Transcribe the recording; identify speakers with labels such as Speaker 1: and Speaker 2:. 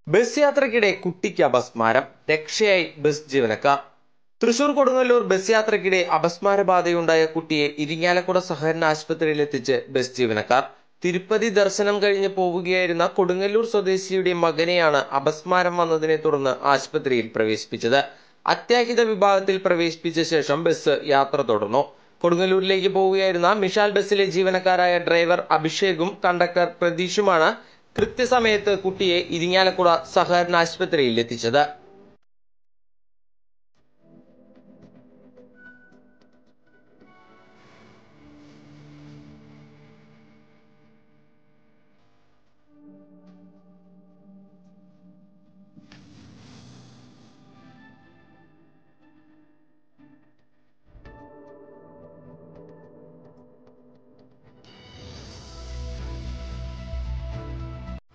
Speaker 1: bus യാത്രക്കിടെ കുട്ടിക്ക് അപസ്മാരം രക്ഷയായി ബസ് ജീവനക്കാർ തൃശൂർ കൊടുങ്ങല്ലൂർ ബസ് യാത്രക്കിടെ അപസ്മാരബാധയുണ്ടായ കുട്ടിയെ ഇരിങ്ങാലക്കുട സഹകരണ ആശുപത്രിയിൽ എത്തിച്ച് ബസ് ജീവനക്കാർ തിരുപ്പതി ദർശനം കഴിഞ്ഞ് പോവുകയായിരുന്ന കൊടുങ്ങല്ലൂർ സ്വദേശിയുടെ മകനെയാണ് അപസ്മാരം വന്നതിനെ തുടർന്ന് ആശുപത്രിയിൽ പ്രവേശിപ്പിച്ചത് അത്യാഹിത വിഭാഗത്തിൽ പ്രവേശിപ്പിച്ച ശേഷം ബസ് യാത്ര തുടർന്നു കൊടുങ്ങല്ലൂരിലേക്ക് പോവുകയായിരുന്ന മിഷാൽ ബസ്സിലെ ജീവനക്കാരായ ഡ്രൈവർ അഭിഷേകും കണ്ടക്ടർ പ്രതീഷുമാണ് കൃത്യസമയത്ത് കുട്ടിയെ ഇരിങ്ങാലക്കുട സഹകരണ ആശുപത്രിയിൽ എത്തിച്ചത്